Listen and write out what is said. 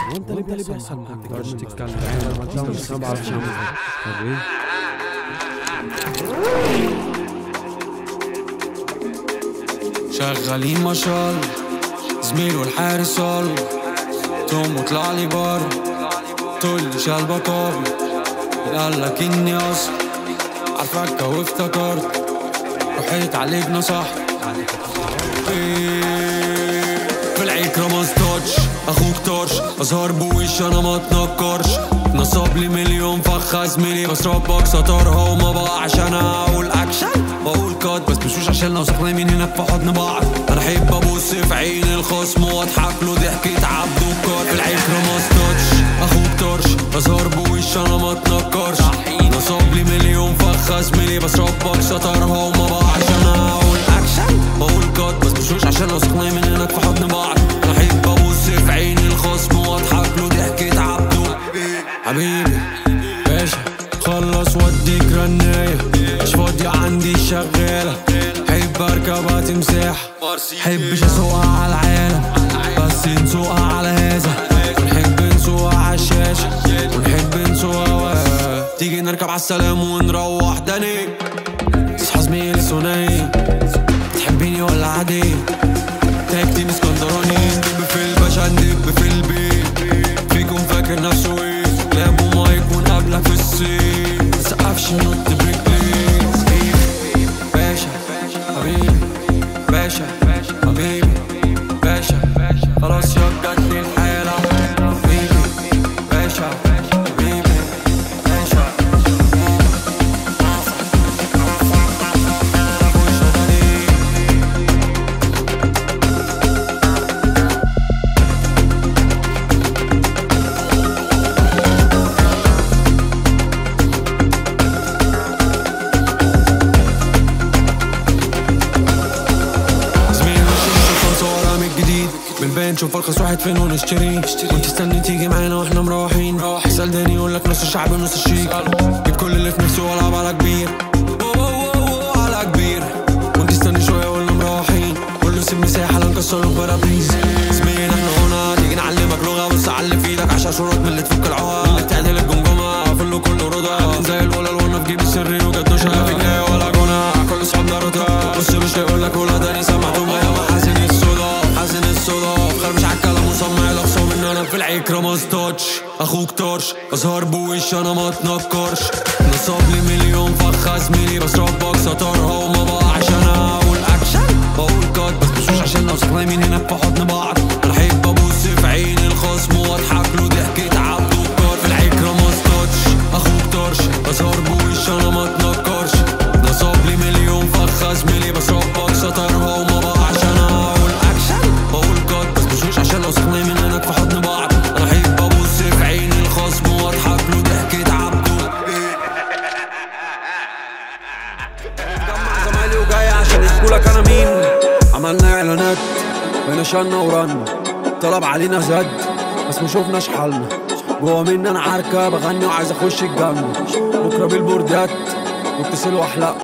وانت اللي بيحصل معاك ما تقدرش تتكلم ما تلومش ما بعرفش اعمل طب ايه شغالين ما شاء الله زميله الحارس صال توم وطلع لي بار تقول لي شال بطاري قال لك اني اصلا عارفك وافتكرت وحيت عليك نصح إيه، في العيك رمز تاتش اخوك طرش اظهر بوش انا ما اتنكرش نصب لي مليون فخ زميلي بس ربك سترها وما بقعش انا اقول اكشن بقول كات بس مش عشان لو سخنين هناك في حضن بعض انا احب ابص في عين الخصم واضحك له ضحكة عبد وكار في العيك رمز تاتش اخوك طرش اظهر بوش انا ما اتنكرش نصب لي مليون فخ زميلي بس ربك سترها وما بقعش انا اقول اكشن بقول كات بس مش عشان لو سخنين من هناك في حضن بعض انا احب ابص في عين الخصم واضحك له ضحكة عبده حبيبي باشا خلص وديك رناية مش فاضية عندي شغالة حب اركبها تمساح حبش اسوقها على العالم بس نسوقها على هذا ونحب نسوقها على الشاشة ونحب نسوقها و- تيجي نركب على السلام ونروح داني تصحى زميلي ثنائي تحبيني ولا عادي تاج تيم اسكندراني ندب في الباشا ندب في البيت فيكم فاكر نفسه ايه لاب ومايك ونقابلك في الصين مسقفش نط برجليك باشا حبيبي باشا حبيبي باشا خلاص يا جت الحالة حبيبي باشا حبيبي باشا خش غريب زميل مش نشوف صورة من الجديد بالبان شوف ارخص واحد فين ونشتري وانت استني تيجي معانا واحنا مروحين اسال داني يقول لك نص الشعب ونص الشيك جيب كل اللي في نفسي والعب على كبير أوه أوه أوه على كبير وانت استني شويه ولا مروحين كله سيب مساحه لنكسر له برابريز زميل احنا هنا تيجي نعلمك لغه بس علي في ايدك عشان شروط من اللي تفك العقد اللي تعدل الجمجمه فله كله رضا زي الولا الونا في جيب السري وجد لا في جاي ولا جنى كل اصحابنا رضا بص مش هيقول لك ولا داني سمعتهم ايام حاسن الصدف حاسن الصدف خربش على الكلام وسمع الاخصام ان انا في العيك رمز تاتش اخوك طرش اظهر بوش انا ما اتنكرش نصب لي مليون فخ زميلي بس ربك سترها وما بقعش انا اقول اكشن بقول كات بس مش عشان لو سخنين هناك في حضن بعض انا احب ابص في عين الخصم واضحك له ضحكة عبد وكار في العيك رمز تاتش اخوك طرش اظهر بوش انا ما اتنكرش نصب لي مليون فخ زميلي بس ربك سترها وما بقعش انا اقول اكشن بقول كات بس مش عشان لو سخنين من هناك في حضن بعض انا احب ابص في عين الخصم واضحك له ضحكة عبده جمع زمايلي وجاي عشان يحكوا لك انا مين عملنا اعلانات ونشرنا ورنا طلب علينا زاد بس ما شفناش حالنا جوا مني انا عركة بغني وعايز اخش الجنة بكرة بالبوردات واتصل واحلق